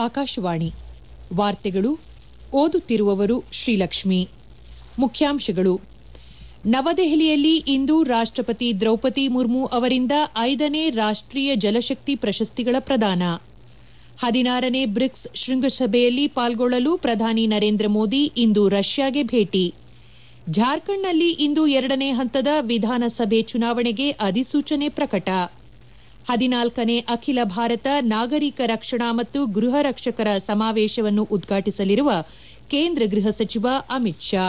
ಆಕಾಶವಾಣಿ ವಾರ್ತೆಗಳು ಓದುತ್ತಿರುವವರು ಶ್ರೀಲಕ್ಷ್ಮಿ ಮುಖ್ಯಾಂಶಗಳು ನವದೆಹಲಿಯಲ್ಲಿ ಇಂದು ರಾಷ್ಟಪತಿ ದ್ರೌಪದಿ ಮುರ್ಮು ಅವರಿಂದ ಐದನೇ ರಾಷ್ಟೀಯ ಜಲಶಕ್ತಿ ಪ್ರಶಸ್ತಿಗಳ ಪ್ರದಾನ ಹದಿನಾರನೇ ಬ್ರಿಕ್ಸ್ ಶೃಂಗಸಭೆಯಲ್ಲಿ ಪಾಲ್ಗೊಳ್ಳಲು ಪ್ರಧಾನಿ ನರೇಂದ್ರ ಮೋದಿ ಇಂದು ರಷ್ಯಾಗೆ ಭೇಟಿ ಜಾರ್ಖಂಡ್ನಲ್ಲಿ ಇಂದು ಎರಡನೇ ಹಂತದ ವಿಧಾನಸಭೆ ಚುನಾವಣೆಗೆ ಅಧಿಸೂಚನೆ ಪ್ರಕಟ ಹದಿನಾಲ್ಕನೇ ಅಖಿಲ ಭಾರತ ನಾಗರಿಕ ರಕ್ಷಣಾ ಮತ್ತು ಗೃಹ ರಕ್ಷಕರ ಸಮಾವೇಶವನ್ನು ಉದ್ಘಾಟಿಸಲಿರುವ ಕೇಂದ್ರ ಗೃಹ ಸಚಿವ ಅಮಿತ್ ಶಾ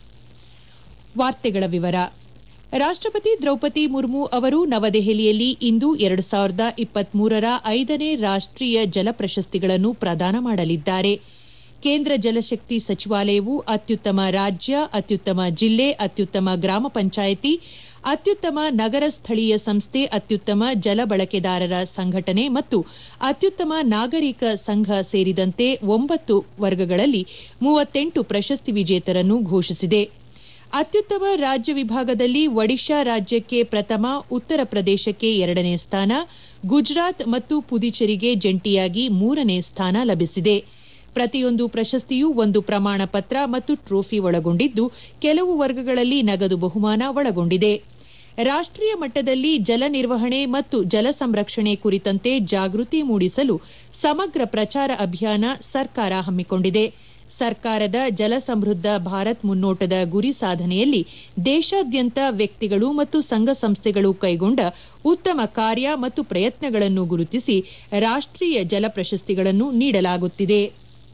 ವಾರ್ತೆಗಳ ವಿವರ ರಾಷ್ಟಪತಿ ದ್ರೌಪದಿ ಮುರ್ಮು ಅವರು ನವದೆಹಲಿಯಲ್ಲಿ ಇಂದು ಎರಡು ಸಾವಿರದ ಇಪ್ಪತ್ಮೂರರ ಐದನೇ ರಾಷ್ಟೀಯ ಜಲ ಪ್ರಶಸ್ತಿಗಳನ್ನು ಪ್ರದಾನ ಮಾಡಲಿದ್ದಾರೆ ಕೇಂದ್ರ ಜಲಶಕ್ತಿ ಸಚಿವಾಲಯವು ಅತ್ಯುತ್ತಮ ರಾಜ್ಯ ಅತ್ಯುತ್ತಮ ಜಿಲ್ಲೆ ಅತ್ಯುತ್ತಮ ಗ್ರಾಮ ಪಂಚಾಯಿತಿ ಅತ್ಯುತ್ತಮ ನಗರ ಸ್ಥಳೀಯ ಸಂಸ್ಥೆ ಅತ್ಯುತ್ತಮ ಜಲ ಬಳಕೆದಾರರ ಸಂಘಟನೆ ಮತ್ತು ಅತ್ಯುತ್ತಮ ನಾಗರಿಕ ಸಂಘ ಸೇರಿದಂತೆ ಒಂಬತ್ತು ವರ್ಗಗಳಲ್ಲಿ ಮೂವತ್ತೆಂಟು ಪ್ರಶಸ್ತಿ ವಿಜೇತರನ್ನು ಘೋಷಿಸಿದೆ ಅತ್ಯುತ್ತಮ ರಾಜ್ಯ ವಿಭಾಗದಲ್ಲಿ ಒಡಿಶಾ ರಾಜ್ಯಕ್ಕೆ ಪ್ರಥಮ ಉತ್ತರ ಪ್ರದೇಶಕ್ಕೆ ಎರಡನೇ ಸ್ಥಾನ ಗುಜರಾತ್ ಮತ್ತು ಪುದುಚೇರಿಗೆ ಜಂಟಿಯಾಗಿ ಮೂರನೇ ಸ್ಥಾನ ಲಭಿಸಿದೆ ಪ್ರತಿಯೊಂದು ಪ್ರಶಸ್ತಿಯೂ ಒಂದು ಪ್ರಮಾಣ ಪತ್ರ ಮತ್ತು ಟ್ರೋಫಿ ಒಳಗೊಂಡಿದ್ದು ಕೆಲವು ವರ್ಗಗಳಲ್ಲಿ ನಗದು ಬಹುಮಾನ ಒಳಗೊಂಡಿದೆ ರಾಷ್ಟೀಯ ಮಟ್ಟದಲ್ಲಿ ಜಲ ನಿರ್ವಹಣೆ ಮತ್ತು ಜಲ ಸಂರಕ್ಷಣೆ ಕುರಿತಂತೆ ಜಾಗೃತಿ ಮೂಡಿಸಲು ಸಮಗ್ರ ಪ್ರಚಾರ ಅಭಿಯಾನ ಸರ್ಕಾರ ಹಮ್ಮಿಕೊಂಡಿದೆ ಸರ್ಕಾರದ ಜಲ ಸಮೃದ್ದ ಭಾರತ್ ಮುನ್ನೋಟದ ಗುರಿ ಸಾಧನೆಯಲ್ಲಿ ದೇಶಾದ್ಯಂತ ವ್ಯಕ್ತಿಗಳು ಮತ್ತು ಸಂಘ ಸಂಸ್ಥೆಗಳು ಕೈಗೊಂಡ ಉತ್ತಮ ಕಾರ್ಯ ಮತ್ತು ಪ್ರಯತ್ನಗಳನ್ನು ಗುರುತಿಸಿ ರಾಷ್ಟೀಯ ಜಲ ಪ್ರಶಸ್ತಿಗಳನ್ನು ನೀಡಲಾಗುತ್ತಿದೆ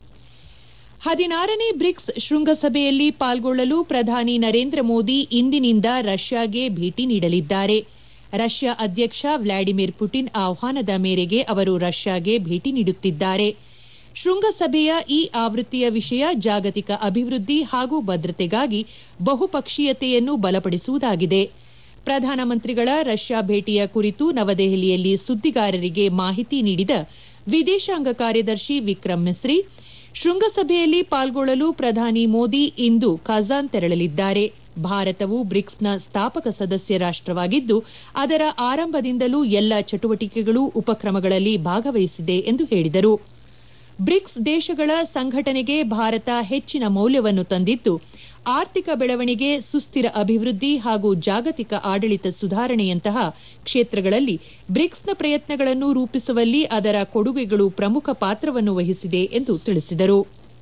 ಹದಿನಾರನೇ ಬ್ರಿಕ್ಸ್ ಶೃಂಗಸಭೆಯಲ್ಲಿ ಪಾಲ್ಗೊಳ್ಳಲು ಪ್ರಧಾನಿ ನರೇಂದ್ರ ಮೋದಿ ಇಂದಿನಿಂದ ರಷ್ಯಾಗೆ ಭೇಟಿ ನೀಡಲಿದ್ದಾರೆ ರಷ್ಯಾ ಅಧ್ಯಕ್ಷ ವ್ಲಾಡಿಮಿರ್ ಪುಟಿನ್ ಆಹ್ವಾನದ ಮೇರೆಗೆ ಅವರು ರಷ್ಯಾಗೆ ಭೇಟಿ ನೀಡುತ್ತಿದ್ದಾರೆ ಶೃಂಗಸಭೆಯ ಈ ಆವೃತ್ತಿಯ ವಿಷಯ ಜಾಗತಿಕ ಅಭಿವೃದ್ಧಿ ಹಾಗೂ ಭದ್ರತೆಗಾಗಿ ಬಹುಪಕ್ಷೀಯತೆಯನ್ನು ಬಲಪಡಿಸುವುದಾಗಿದೆ ಪ್ರಧಾನಮಂತ್ರಿಗಳ ರಷ್ಯಾ ಭೇಟಿಯ ಕುರಿತು ನವದೆಹಲಿಯಲ್ಲಿ ಸುದ್ದಿಗಾರರಿಗೆ ಮಾಹಿತಿ ನೀಡಿದ ವಿದೇಶಾಂಗ ಕಾರ್ಯದರ್ಶಿ ವಿಕ್ರಮ್ ಮಿಸ್ರಿ ಶೃಂಗಸಭೆಯಲ್ಲಿ ಪಾಲ್ಗೊಳ್ಳಲು ಪ್ರಧಾನಿ ಮೋದಿ ಇಂದು ಕಜಾನ್ ತೆರಳಲಿದ್ದಾರೆ ಭಾರತವು ಬ್ರಿಕ್ಸ್ನ ಸ್ಥಾಪಕ ಸದಸ್ಯ ರಾಷ್ಟವಾಗಿದ್ದು ಅದರ ಆರಂಭದಿಂದಲೂ ಎಲ್ಲ ಚಟುವಟಿಕೆಗಳು ಉಪಕ್ರಮಗಳಲ್ಲಿ ಭಾಗವಹಿಸಿದೆ ಎಂದು ಹೇಳಿದರು ಬ್ರಿಕ್ಸ್ ದೇಶಗಳ ಸಂಘಟನೆಗೆ ಭಾರತ ಹೆಚ್ಚಿನ ಮೌಲ್ಯವನ್ನು ತಂದಿದ್ದು ಆರ್ಥಿಕ ಬೆಳವಣಿಗೆ ಸುಸ್ಥಿರ ಅಭಿವೃದ್ಧಿ ಹಾಗೂ ಜಾಗತಿಕ ಆಡಳಿತ ಸುಧಾರಣೆಯಂತಹ ಕ್ಷೇತ್ರಗಳಲ್ಲಿ ಬ್ರಿಕ್ಸ್ನ ಪ್ರಯತ್ನಗಳನ್ನು ರೂಪಿಸುವಲ್ಲಿ ಅದರ ಕೊಡುಗೆಗಳು ಪ್ರಮುಖ ಪಾತ್ರವನ್ನು ವಹಿಸಿದೆ ಎಂದು ತಿಳಿಸಿದರು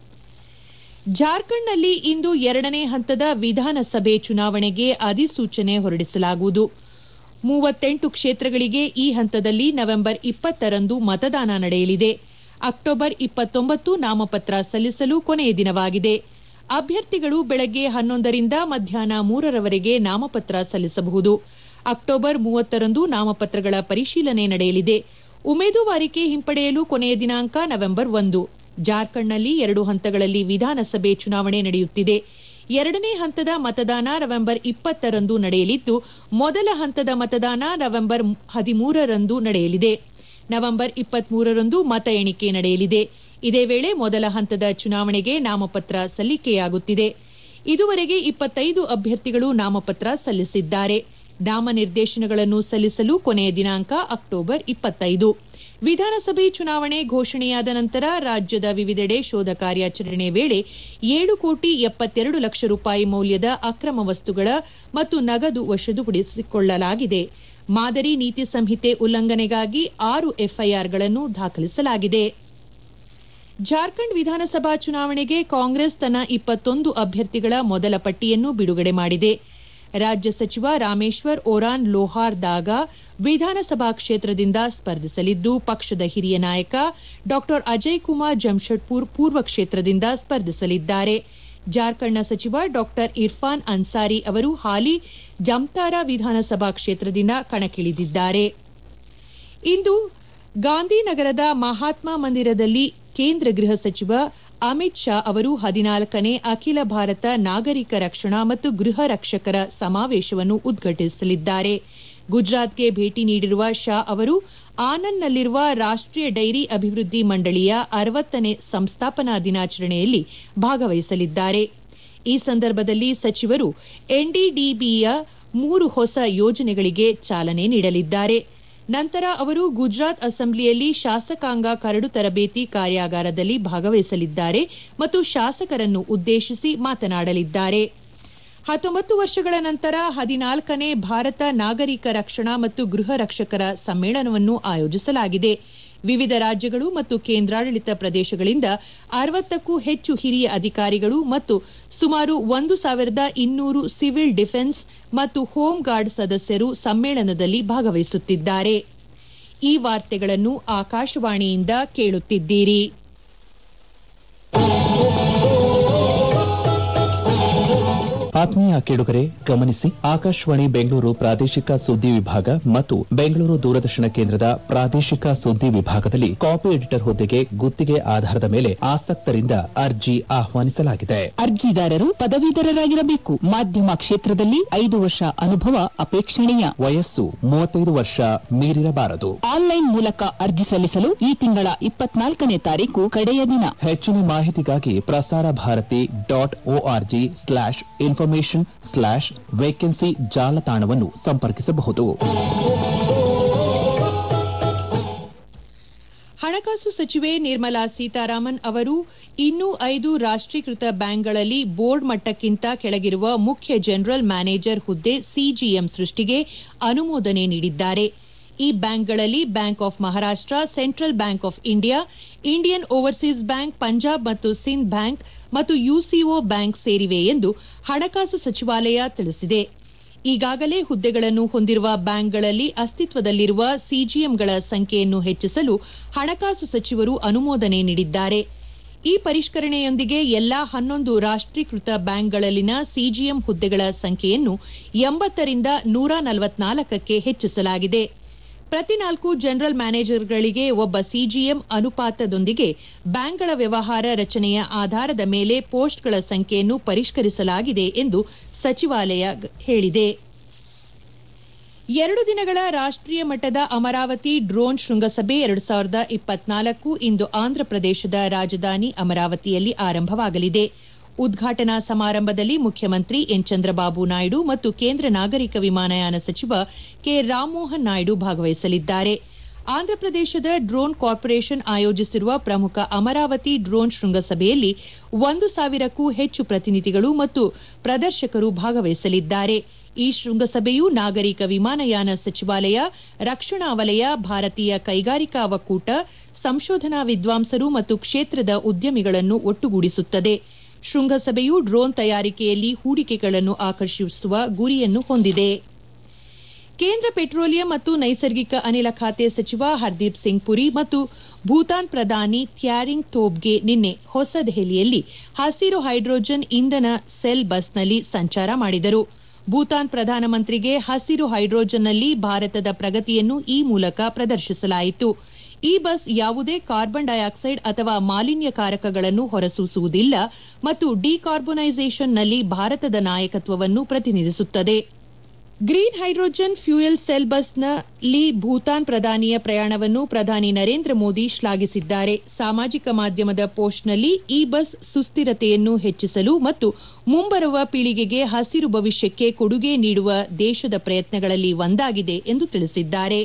ಜಾರ್ಖಂಡ್ನಲ್ಲಿ ಇಂದು ಎರಡನೇ ಹಂತದ ವಿಧಾನಸಭೆ ಚುನಾವಣೆಗೆ ಅಧಿಸೂಚನೆ ಹೊರಡಿಸಲಾಗುವುದು ಮೂವತ್ತೆಂಟು ಕ್ಷೇತ್ರಗಳಿಗೆ ಈ ಹಂತದಲ್ಲಿ ನವೆಂಬರ್ ಇಪ್ಪತ್ತರಂದು ಮತದಾನ ನಡೆಯಲಿದೆ ಅಕ್ಟೋಬರ್ ಇಪ್ಪತ್ತೊಂಬತ್ತು ನಾಮಪತ್ರ ಸಲ್ಲಿಸಲು ಕೊನೆಯ ದಿನವಾಗಿದೆ ಅಭ್ಯರ್ಥಿಗಳು ಬೆಳಗ್ಗೆ ಹನ್ನೊಂದರಿಂದ ಮಧ್ಯಾಹ್ನ ಮೂರರವರೆಗೆ ನಾಮಪತ್ರ ಸಲ್ಲಿಸಬಹುದು ಅಕ್ಟೋಬರ್ ಮೂವತ್ತರಂದು ನಾಮಪತ್ರಗಳ ಪರಿಶೀಲನೆ ನಡೆಯಲಿದೆ ಉಮೇದುವಾರಿಕೆ ಹಿಂಪಡೆಯಲು ಕೊನೆಯ ದಿನಾಂಕ ನವೆಂಬರ್ ಒಂದು ಜಾರ್ಖಂಡ್ನಲ್ಲಿ ಎರಡು ಹಂತಗಳಲ್ಲಿ ವಿಧಾನಸಭೆ ಚುನಾವಣೆ ನಡೆಯುತ್ತಿದೆ ಎರಡನೇ ಹಂತದ ಮತದಾನ ನವೆಂಬರ್ ಇಪ್ಪತ್ತರಂದು ನಡೆಯಲಿದ್ದು ಮೊದಲ ಹಂತದ ಮತದಾನ ನವೆಂಬರ್ ಹದಿಮೂರರಂದು ನಡೆಯಲಿದೆ ನವೆಂಬರ್ ಇಪ್ಪತ್ಮೂರರಂದು ಮತ ಎಣಿಕೆ ನಡೆಯಲಿದೆ ಇದೇ ವೇಳೆ ಮೊದಲ ಹಂತದ ಚುನಾವಣೆಗೆ ನಾಮಪತ್ರ ಸಲ್ಲಿಕೆಯಾಗುತ್ತಿದೆ ಇದುವರೆಗೆ ಇಪ್ಪತ್ತೈದು ಅಭ್ಯರ್ಥಿಗಳು ನಾಮಪತ್ರ ಸಲ್ಲಿಸಿದ್ದಾರೆ ನಾಮನಿರ್ದೇಶನಗಳನ್ನು ಸಲ್ಲಿಸಲು ಕೊನೆಯ ದಿನಾಂಕ ಅಕ್ಟೋಬರ್ ಇಪ್ಪತ್ತೈದು ವಿಧಾನಸಭೆ ಚುನಾವಣೆ ಘೋಷಣೆಯಾದ ನಂತರ ರಾಜ್ಯದ ವಿವಿಧೆಡೆ ಶೋಧ ಕಾರ್ಯಾಚರಣೆ ವೇಳೆ ಏಳು ಕೋಟಿ ಎಪ್ಪತ್ತೆರಡು ಲಕ್ಷ ರೂಪಾಯಿ ಮೌಲ್ಯದ ಅಕ್ರಮ ವಸ್ತುಗಳ ಮತ್ತು ನಗದು ವಶಪಡಿಸಿಕೊಳ್ಳಲಾಗಿದೆ ಮಾದರಿ ನೀತಿ ಸಂಹಿತೆ ಉಲ್ಲಂಘನೆಗಾಗಿ ಆರು ಎಫ್ಐಆರ್ಗಳನ್ನು ದಾಖಲಿಸಲಾಗಿದೆ ಜಾರ್ಖಂಡ್ ವಿಧಾನಸಭಾ ಚುನಾವಣೆಗೆ ಕಾಂಗ್ರೆಸ್ ತನ್ನ ಇಪ್ಪತ್ತೊಂದು ಅಭ್ಯರ್ಥಿಗಳ ಮೊದಲ ಪಟ್ಟಿಯನ್ನು ಬಿಡುಗಡೆ ಮಾಡಿದೆ ರಾಜ್ಯ ಸಚಿವ ರಾಮೇಶ್ವರ್ ಒರಾನ್ ಲೋಹಾರ್ ದಾಗಾ ವಿಧಾನಸಭಾ ಕ್ಷೇತ್ರದಿಂದ ಸ್ಪರ್ಧಿಸಲಿದ್ದು ಪಕ್ಷದ ಹಿರಿಯ ನಾಯಕ ಡಾ ಅಜಯ್ ಕುಮಾರ್ ಜಮ್ಷೆಡ್ಪುರ್ ಪೂರ್ವ ಕ್ಷೇತ್ರದಿಂದ ಸ್ಪರ್ಧಿಸಲಿದ್ದಾರೆ ಜಾರ್ಖಂಡ್ನ ಸಚಿವ ಡಾ ಇರ್ಫಾನ್ ಅನ್ಸಾರಿ ಅವರು ಹಾಲಿ ಜಮ್ತಾರಾ ವಿಧಾನಸಭಾ ಕ್ಷೇತ್ರದಿಂದ ಕಣಕ್ಕಿಳಿದಿದ್ದಾರೆ ಇಂದು ಗಾಂಧಿನಗರದ ಮಹಾತ್ಮ ಮಂದಿರದಲ್ಲಿ ಕೇಂದ್ರ ಗೃಹ ಸಚಿವ ಅಮಿತ್ ಶಾ ಅವರು ಹದಿನಾಲ್ಕನೇ ಅಖಿಲ ಭಾರತ ನಾಗರಿಕ ರಕ್ಷಣಾ ಮತ್ತು ಗೃಹ ರಕ್ಷಕರ ಸಮಾವೇಶವನ್ನು ಉದ್ಘಾಟಿಸಲಿದ್ದಾರೆ ಗುಜರಾತ್ಗೆ ಭೇಟಿ ನೀಡಿರುವ ಶಾ ಅವರು ಆನಂದ್ನಲ್ಲಿರುವ ರಾಷ್ಟೀಯ ಡೈರಿ ಅಭಿವೃದ್ಧಿ ಮಂಡಳಿಯ ಅರವತ್ತನೇ ಸಂಸ್ಥಾಪನಾ ದಿನಾಚರಣೆಯಲ್ಲಿ ಭಾಗವಹಿಸಲಿದ್ದಾರೆ ಈ ಸಂದರ್ಭದಲ್ಲಿ ಸಚಿವರು ಎನ್ಡಿಡಿಬಿಯ ಮೂರು ಹೊಸ ಯೋಜನೆಗಳಿಗೆ ಚಾಲನೆ ನೀಡಲಿದ್ದಾರೆ ನಂತರ ಅವರು ಗುಜರಾತ್ ಅಸೆಂಬ್ಲಿಯಲ್ಲಿ ಶಾಸಕಾಂಗ ಕರಡು ತರಬೇತಿ ಕಾರ್ಯಾಗಾರದಲ್ಲಿ ಭಾಗವಹಿಸಲಿದ್ದಾರೆ ಮತ್ತು ಶಾಸಕರನ್ನು ಉದ್ದೇಶಿಸಿ ಮಾತನಾಡಲಿದ್ದಾರೆ ಹತ್ತೊಂಬತ್ತು ವರ್ಷಗಳ ನಂತರ ಹದಿನಾಲ್ಕನೇ ಭಾರತ ನಾಗರಿಕ ರಕ್ಷಣಾ ಮತ್ತು ಗೃಹ ರಕ್ಷಕರ ಸಮ್ಮೇಳನವನ್ನು ಆಯೋಜಿಸಲಾಗಿದೆ ವಿವಿಧ ರಾಜ್ಯಗಳು ಮತ್ತು ಕೇಂದ್ರಾಡಳಿತ ಪ್ರದೇಶಗಳಿಂದ ಅರವತ್ತಕ್ಕೂ ಹೆಚ್ಚು ಹಿರಿಯ ಅಧಿಕಾರಿಗಳು ಮತ್ತು ಸುಮಾರು ಒಂದು ಸಾವಿರದ ಇನ್ನೂರು ಸಿವಿಲ್ ಡಿಫೆನ್ಸ್ ಮತ್ತು ಹೋಂ ಗಾರ್ಡ್ ಸದಸ್ಯರು ಸಮ್ಮೇಳನದಲ್ಲಿ ಭಾಗವಹಿಸುತ್ತಿದ್ದಾರೆ ಈ ವಾರ್ತೆಗಳನ್ನು ಆಕಾಶವಾಣಿಯಿಂದ ಕೇಳುತ್ತಿದ್ದೀರಿ ಆತ್ಮೀಯ ಕೇಳುಗರೆ ಗಮನಿಸಿ ಆಕಾಶವಾಣಿ ಬೆಂಗಳೂರು ಪ್ರಾದೇಶಿಕ ಸುದ್ದಿ ವಿಭಾಗ ಮತ್ತು ಬೆಂಗಳೂರು ದೂರದರ್ಶನ ಕೇಂದ್ರದ ಪ್ರಾದೇಶಿಕ ಸುದ್ದಿ ವಿಭಾಗದಲ್ಲಿ ಕಾಪಿ ಎಡಿಟರ್ ಹುದ್ದೆಗೆ ಗುತ್ತಿಗೆ ಆಧಾರದ ಮೇಲೆ ಆಸಕ್ತರಿಂದ ಅರ್ಜಿ ಆಹ್ವಾನಿಸಲಾಗಿದೆ ಅರ್ಜಿದಾರರು ಪದವೀಧರರಾಗಿರಬೇಕು ಮಾಧ್ಯಮ ಕ್ಷೇತ್ರದಲ್ಲಿ ಐದು ವರ್ಷ ಅನುಭವ ಅಪೇಕ್ಷಣೀಯ ವಯಸ್ಸು ಮೂವತ್ತೈದು ವರ್ಷ ಮೀರಿರಬಾರದು ಆನ್ಲೈನ್ ಮೂಲಕ ಅರ್ಜಿ ಸಲ್ಲಿಸಲು ಈ ತಿಂಗಳ ಇಪ್ಪತ್ನಾಲ್ಕನೇ ತಾರೀಕು ಕಡೆಯ ದಿನ ಹೆಚ್ಚಿನ ಮಾಹಿತಿಗಾಗಿ Prasar Bharati dot ORG slash information slash vacancy ಜಾಲತಾಣವನ್ನು ಸಂಪರ್ಕಿಸಬಹುದು ಹಣಕಾಸು ಸಚಿವೆ ನಿರ್ಮಲಾ ಸೀತಾರಾಮನ್ ಅವರು ಇನ್ನೂ ಐದು ರಾಷ್ಟೀಕೃತ ಬ್ಯಾಂಕ್ಗಳಲ್ಲಿ ಬೋರ್ಡ್ ಮಟ್ಟಕ್ಕಿಂತ ಕೆಳಗಿರುವ ಮುಖ್ಯ ಜನರಲ್ ಮ್ಯಾನೇಜರ್ ಹುದ್ದೆ ಸಿಜಿಎಂ ಸೃಷ್ಟಿಗೆ ಅನುಮೋದನೆ ನೀಡಿದ್ದಾರೆ ಈ ಬ್ಯಾಂಕ್ಗಳಲ್ಲಿ bank of Maharashtra central bank of India Indian overseas bank Punjab ಮತ್ತು ಸಿಂಧ್ ಬ್ಯಾಂಕ್ ಮತ್ತು ಯುಸಿಒ ಬ್ಯಾಂಕ್ ಸೇರಿವೆ ಎಂದು ಹಣಕಾಸು ಸಚಿವಾಲಯ ತಿಳಿಸಿದೆ ಈಗಾಗಲೇ ಹುದ್ದೆಗಳನ್ನು ಹೊಂದಿರುವ ಬ್ಯಾಂಕ್ಗಳಲ್ಲಿ ಅಸ್ತಿತ್ವದಲ್ಲಿರುವ ಸಿಜಿಎಂಗಳ ಸಂಖ್ಯೆಯನ್ನು ಹೆಚ್ಚಿಸಲು ಹಣಕಾಸು ಸಚಿವರು ಅನುಮೋದನೆ ನೀಡಿದ್ದಾರೆ ಈ ಪರಿಷ್ಕರಣೆಯೊಂದಿಗೆ ಎಲ್ಲಾ ಹನ್ನೊಂದು ರಾಷ್ಟೀಕೃತ ಬ್ಯಾಂಕ್ಗಳಲ್ಲಿನ ಸಿಜಿಎಂ ಹುದ್ದೆಗಳ ಸಂಖ್ಯೆಯನ್ನು ಎಂಬತ್ತರಿಂದ ನೂರ ನಲವತ್ನಾಲ್ಕಕ್ಕೆ ಹೆಚ್ಚಿಸಲಾಗಿದೆ ಪ್ರತಿ ನಾಲ್ಕು ಜನರಲ್ ಮ್ಯಾನೇಜರ್ಗಳಿಗೆ ಒಬ್ಬ ಸಿಜಿಎಂ ಅನುಪಾತದೊಂದಿಗೆ ಬ್ಯಾಂಕ್ಗಳ ವ್ಯವಹಾರ ರಚನೆಯ ಆಧಾರದ ಮೇಲೆ ಪೋಸ್ಟ್ಗಳ ಸಂಖ್ಯೆಯನ್ನು ಪರಿಷ್ಕರಿಸಲಾಗಿದೆ ಎಂದು ಸಚಿವಾಲಯ ಹೇಳಿದೆ ಎರಡು ದಿನಗಳ ರಾಷ್ಟೀಯ ಮಟ್ಟದ ಅಮರಾವತಿ ಡ್ರೋನ್ ಶೃಂಗಸಭೆ ಎರಡು ಸಾವಿರದ ಇಪ್ಪತ್ನಾಲ್ಕು ಇಂದು ಆಂಧ್ರಪ್ರದೇಶದ ರಾಜಧಾನಿ ಅಮರಾವತಿಯಲ್ಲಿ ಆರಂಭವಾಗಲಿದೆ ಉದ್ಘಾಟನಾ ಸಮಾರಂಭದಲ್ಲಿ ಮುಖ್ಯಮಂತ್ರಿ ಎನ್ ಚಂದ್ರಬಾಬು ನಾಯ್ಡು ಮತ್ತು ಕೇಂದ್ರ ನಾಗರಿಕ ವಿಮಾನಯಾನ ಸಚಿವ ಕೆ ರಾಮಮೋಹನ್ ನಾಯ್ಡು ಭಾಗವಹಿಸಲಿದ್ದಾರೆ ಆಂಧ್ರಪ್ರದೇಶದ ಡ್ರೋನ್ ಕಾರ್ಪೊರೇಷನ್ ಆಯೋಜಿಸಿರುವ ಪ್ರಮುಖ ಅಮರಾವತಿ ಡ್ರೋನ್ ಶೃಂಗಸಭೆಯಲ್ಲಿ ಒಂದು ಸಾವಿರಕ್ಕೂ ಹೆಚ್ಚು ಪ್ರತಿನಿಧಿಗಳು ಮತ್ತು ಪ್ರದರ್ಶಕರು ಭಾಗವಹಿಸಲಿದ್ದಾರೆ ಈ ಶೃಂಗಸಭೆಯು ನಾಗರಿಕ ವಿಮಾನಯಾನ ಸಚಿವಾಲಯ ರಕ್ಷಣಾ ವಲಯ ಭಾರತೀಯ ಕೈಗಾರಿಕಾ ಒಕ್ಕೂಟ ಸಂಶೋಧನಾ ವಿದ್ವಾಂಸರು ಮತ್ತು ಕ್ಷೇತ್ರದ ಉದ್ಯಮಿಗಳನ್ನು ಒಟ್ಟುಗೂಡಿಸುತ್ತದೆ ಶೃಂಗಸಭೆಯು ಡ್ರೋನ್ ತಯಾರಿಕೆಯಲ್ಲಿ ಹೂಡಿಕೆಗಳನ್ನು ಆಕರ್ಷಿಸುವ ಗುರಿಯನ್ನು ಹೊಂದಿದೆ ಕೇಂದ್ರ ಪೆಟ್ರೋಲಿಯಂ ಮತ್ತು ನೈಸರ್ಗಿಕ ಅನಿಲ ಖಾತೆ ಸಚಿವ ಹರ್ದೀಪ್ ಸಿಂಗ್ ಪುರಿ ಮತ್ತು ಭೂತಾನ್ ಪ್ರಧಾನಿ ಥ್ಯಾರಿಂಗ್ ತೋಬ್ಗೆ ನಿನ್ನೆ ಹೊಸದೆಹಲಿಯಲ್ಲಿ ಹಸಿರು ಹೈಡ್ರೋಜನ್ ಇಂಧನ ಸೆಲ್ ಬಸ್ನಲ್ಲಿ ಸಂಚಾರ ಮಾಡಿದರು ಭೂತಾನ್ ಪ್ರಧಾನಮಂತ್ರಿಗೆ ಹಸಿರು ಹೈಡ್ರೋಜನ್ನಲ್ಲಿ ಭಾರತದ ಪ್ರಗತಿಯನ್ನು ಈ ಮೂಲಕ ಪ್ರದರ್ಶಿಸಲಾಯಿತು ಈ ಬಸ್ ಯಾವುದೇ ಕಾರ್ಬನ್ ಡೈಆಕ್ಸೈಡ್ ಅಥವಾ ಮಾಲಿನ್ಯಕಾರಕಗಳನ್ನು ಹೊರಸೂಸುವುದಿಲ್ಲ ಮತ್ತು ಡಿಕಾರ್ಬೊನೈಸೇಷನ್ನಲ್ಲಿ ಭಾರತದ ನಾಯಕತ್ವವನ್ನು ಪ್ರತಿನಿಧಿಸುತ್ತದೆ ಗ್ರೀನ್ ಹೈಡ್ರೋಜನ್ ಫ್ಯೂಯಲ್ ಸೆಲ್ ಬಸ್ನಲ್ಲಿ ಭೂತಾನ್ ಪ್ರಧಾನಿಯ ಪ್ರಯಾಣವನ್ನು ಪ್ರಧಾನಿ ನರೇಂದ್ರ ಮೋದಿ ಶ್ಲಾಘಿಸಿದ್ದಾರೆ ಸಾಮಾಜಿಕ ಮಾಧ್ಯಮದ ಪೋಸ್ಟ್ನಲ್ಲಿ ಈ ಬಸ್ ಸುಸ್ಥಿರತೆಯನ್ನು ಹೆಚ್ಚಿಸಲು ಮತ್ತು ಮುಂಬರುವ ಪೀಳಿಗೆಗೆ ಹಸಿರು ಭವಿಷ್ಯಕ್ಕೆ ಕೊಡುಗೆ ನೀಡುವ ದೇಶದ ಪ್ರಯತ್ನಗಳಲ್ಲಿ ಒಂದಾಗಿದೆ ಎಂದು ತಿಳಿಸಿದ್ದಾರೆ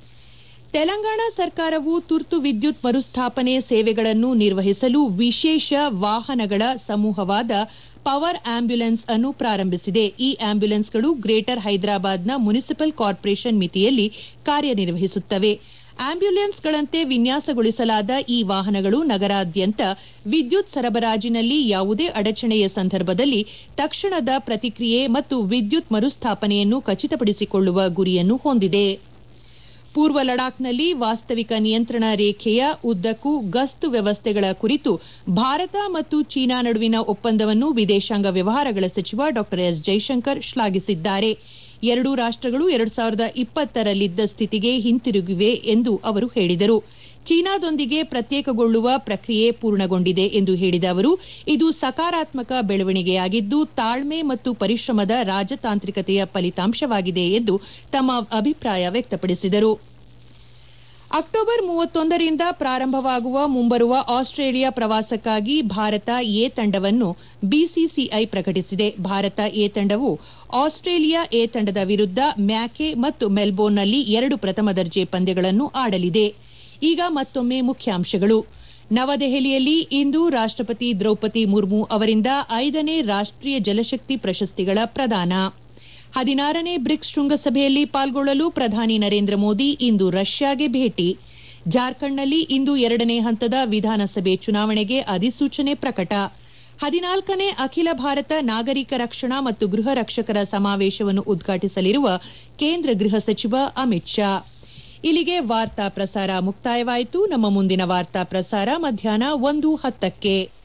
ತೆಲಂಗಾಣ ಸರ್ಕಾರವು ತುರ್ತು ವಿದ್ಯುತ್ ಮರುಸ್ಥಾಪನೆ ಸೇವೆಗಳನ್ನು ನಿರ್ವಹಿಸಲು ವಿಶೇಷ ವಾಹನಗಳ ಸಮೂಹವಾದ ಪವರ್ ಆಂಬ್ಯುಲೆನ್ಸ್ ಅನ್ನು ಪ್ರಾರಂಭಿಸಿದೆ ಈ ಆಂಬ್ಯುಲೆನ್ಸ್ಗಳು ಗ್ರೇಟರ್ ಹೈದರಾಬಾದ್ನ ಮುನಿಸಿಪಲ್ ಕಾರ್ಪೊರೇಷನ್ ಮಿತಿಯಲ್ಲಿ ಕಾರ್ಯನಿರ್ವಹಿಸುತ್ತವೆ ಆಂಬ್ಯುಲೆನ್ಸ್ಗಳಂತೆ ವಿನ್ಯಾಸಗೊಳಿಸಲಾದ ಈ ವಾಹನಗಳು ನಗರಾದ್ಯಂತ ವಿದ್ಯುತ್ ಸರಬರಾಜಿನಲ್ಲಿ ಯಾವುದೇ ಅಡಚಣೆಯ ಸಂದರ್ಭದಲ್ಲಿ ತಕ್ಷಣದ ಪ್ರತಿಕ್ರಿಯೆ ಮತ್ತು ವಿದ್ಯುತ್ ಮರುಸ್ಥಾಪನೆಯನ್ನು ಖಚಿತಪಡಿಸಿಕೊಳ್ಳುವ ಗುರಿಯನ್ನು ಹೊಂದಿದೆ ಪೂರ್ವ ಲಡಾಖ್ನಲ್ಲಿ ವಾಸ್ತವಿಕ ನಿಯಂತ್ರಣ ರೇಖೆಯ ಉದ್ದಕ್ಕೂ ಗಸ್ತು ವ್ಯವಸ್ಥೆಗಳ ಕುರಿತು ಭಾರತ ಮತ್ತು ಚೀನಾ ನಡುವಿನ ಒಪ್ಪಂದವನ್ನು ವಿದೇಶಾಂಗ ವ್ಯವಹಾರಗಳ ಸಚಿವ ಡಾ ಎಸ್ ಜೈಶಂಕರ್ ಶ್ಲಾಘಿಸಿದ್ದಾರೆ ಎರಡೂ ರಾಷ್ಟಗಳು ಎರಡು ಸಾವಿರದ ಇಪ್ಪತ್ತರಲ್ಲಿದ್ದ ಸ್ಥಿತಿಗೆ ಹಿಂತಿರುಗಿವೆ ಎಂದು ಅವರು ಹೇಳಿದರು ಚೀನಾದೊಂದಿಗೆ ಪ್ರತ್ಯೇಕಗೊಳ್ಳುವ ಪ್ರಕ್ರಿಯೆ ಪೂರ್ಣಗೊಂಡಿದೆ ಎಂದು ಹೇಳಿದ ಅವರು ಇದು ಸಕಾರಾತ್ಮಕ ಬೆಳವಣಿಗೆಯಾಗಿದ್ದು ತಾಳ್ಮೆ ಮತ್ತು ಪರಿಶ್ರಮದ ರಾಜತಾಂತ್ರಿಕತೆಯ ಫಲಿತಾಂಶವಾಗಿದೆ ಎಂದು ತಮ್ಮ ಅಭಿಪ್ರಾಯ ವ್ಯಕ್ತಪಡಿಸಿದರು ಅಕ್ಟೋಬರ್ ಮೂವತ್ತೊಂದರಿಂದ ಪ್ರಾರಂಭವಾಗುವ ಮುಂಬರುವ ಆಸ್ಟ್ರೇಲಿಯಾ ಪ್ರವಾಸಕ್ಕಾಗಿ ಭಾರತ ಎ ತಂಡವನ್ನು ಬಿಸಿಸಿಐ ಪ್ರಕಟಿಸಿದೆ ಭಾರತ ಎ ತಂಡವು ಆಸ್ಟ್ರೇಲಿಯಾ ಎ ತಂಡದ ವಿರುದ್ಧ ಮ್ಯಾಕೆ ಮತ್ತು ಮೆಲ್ಬೋರ್ನ್ನಲ್ಲಿ ಎರಡು ಪ್ರಥಮ ದರ್ಜೆ ಪಂದ್ಯಗಳನ್ನು ಆಡಲಿದೆ ಈಗ ಮತ್ತೊಮ್ಮೆ ಮುಖ್ಯಾಂಶಗಳು ನವದೆಹಲಿಯಲ್ಲಿ ಇಂದು ರಾಷ್ಟಪತಿ ದ್ರೌಪದಿ ಮುರ್ಮು ಅವರಿಂದ ಐದನೇ ರಾಷ್ಟೀಯ ಜಲಶಕ್ತಿ ಪ್ರಶಸ್ತಿಗಳ ಪ್ರದಾನ ಹದಿನಾರನೇ ಬ್ರಿಕ್ಸ್ ಶೃಂಗಸಭೆಯಲ್ಲಿ ಪಾಲ್ಗೊಳ್ಳಲು ಪ್ರಧಾನಿ ನರೇಂದ್ರ ಮೋದಿ ಇಂದು ರಷ್ಯಾಗೆ ಭೇಟಿ ಜಾರ್ಖಂಡ್ನಲ್ಲಿ ಇಂದು ಎರಡನೇ ಹಂತದ ವಿಧಾನಸಭೆ ಚುನಾವಣೆಗೆ ಅಧಿಸೂಚನೆ ಪ್ರಕಟ ಹದಿನಾಲ್ಕನೇ ಅಖಿಲ ಭಾರತ ನಾಗರಿಕ ರಕ್ಷಣಾ ಮತ್ತು ಗೃಹ ರಕ್ಷಕರ ಸಮಾವೇಶವನ್ನು ಉದ್ಘಾಟಿಸಲಿರುವ ಕೇಂದ್ರ ಗೃಹ ಸಚಿವ ಅಮಿತ್ ಶಾ ಇಲ್ಲಿಗೆ ವಾರ್ತಾ ಪ್ರಸಾರ ಮುಕ್ತಾಯವಾಯಿತು ನಮ್ಮ ಮುಂದಿನ ವಾರ್ತಾ ಪ್ರಸಾರ ಮಧ್ಯಾಹ್ನ ಒಂದು ಹತ್ತಕ್ಕೆ